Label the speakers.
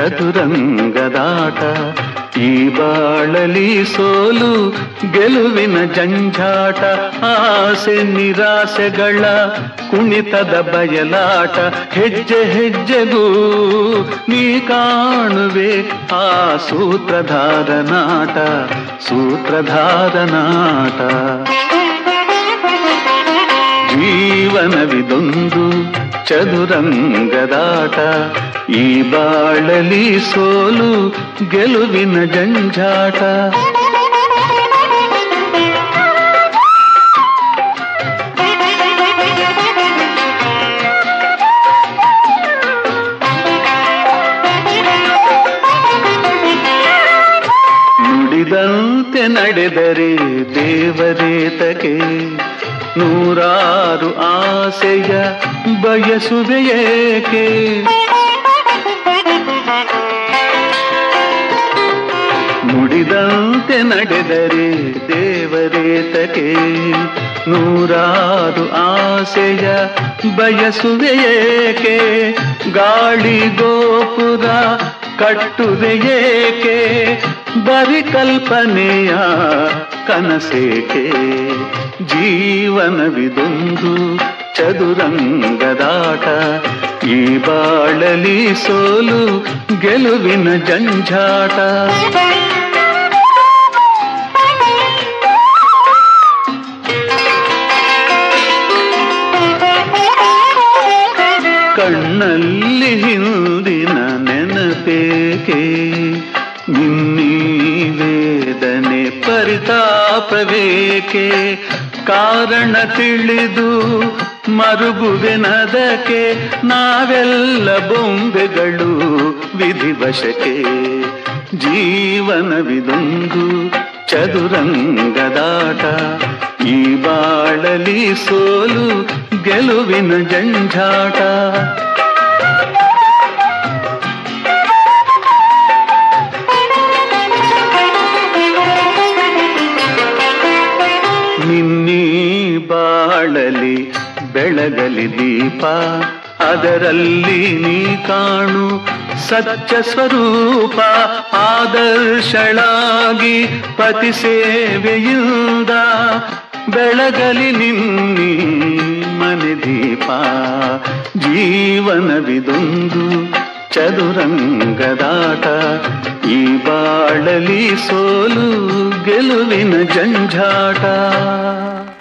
Speaker 1: ಚದುರಂಗದಾಟ ಈ ಬಾಳಲಿ ಸೋಲು ಗೆಲುವಿನ ಜಂಜಾಟ ಆಸೆ ನಿರಾಸೆಗಳ ಕುಣಿತದ ಬಯಲಾಟ ಹೆಜ್ಜೆ ಹೆಜ್ಜೆಗೂ ನೀ ಕಾಣುವೆ ಆ ಸೂತ್ರಧಾರ ನಾಟ ಸೂತ್ರಧಾರ ನಾಟ ಜೀವನವಿದೊಂದು ಚದುರಂಗದಾಟ ಈ ಬಾಳಲಿ ಸೋಲು ಗೆಲುವಿನ ಜಂಜಾಟ ನುಡಿದಂತೆ ನಡೆದರೆ ದೇವರೇತಕೆ ನೂರಾರು ಆಸೆಯ ಬಯಸುವೆಯೇಕೆ ನುಡಿದಂತೆ ನಡೆದರೆ ದೇವರೇತಕೆ ನೂರಾರು ಆಸೆಯ ಬಯಸುವೆಯೇಕೆ ಗಾಳಿ ಗೋಪುರ ಕಟ್ಟುವೆಯೇಕೆ ಬರಿ ಕಲ್ಪನೆಯ ಕನಸೇಕೆ ಜೀವನವಿದೊಂದು ಚದುರಂಗದಾಟ ಈ ಬಾಳಲಿ ಸೋಲು ಗೆಲುವಿನ ಜಂಜಾಟ ಕಣ್ಣಲ್ಲಿ ಹಿಂದಿನ ನೆನಪೇಕೆ ನಿನ್ನೀ ವೇದನೆ ಪರಿತಾಪವೇಕೆ ಕಾರಣ ತಿಳಿದು ಮರುಗುವೆನದಕ್ಕೆ ನಾವೆಲ್ಲ ಬೊಂಬೆಗಳು ವಿಧಿವಶಕ್ಕೆ ಜೀವನವಿದೊಂದು ಚದುರಂಗದಾಟ ಈ ಬಾಳಲಿ ಸೋಲು ಗೆಲುವಿನ ಜಂಜಾಟ ನಿನ್ನೀ ಬಾಳಲಿ ಬೆಳಗಲಿ ದೀಪ ಅದರಲ್ಲಿ ನೀ ಕಾಣು ಸತ್ಯ ಸ್ವರೂಪ ಆದರ್ಶಳಾಗಿ ಪತಿ ಸೇವೆಯಿಂದ ಬೆಳಗಲಿ ನಿನ್ನೀ ಮನೆ ದೀಪ ಜೀವನವಿದೊಂದು ಚದುರಂಗದಾಟ ಈ ಬಾಳಲಿ ಸೋಲು ಗೆಲುವಿನ ಜಂಜಾಟ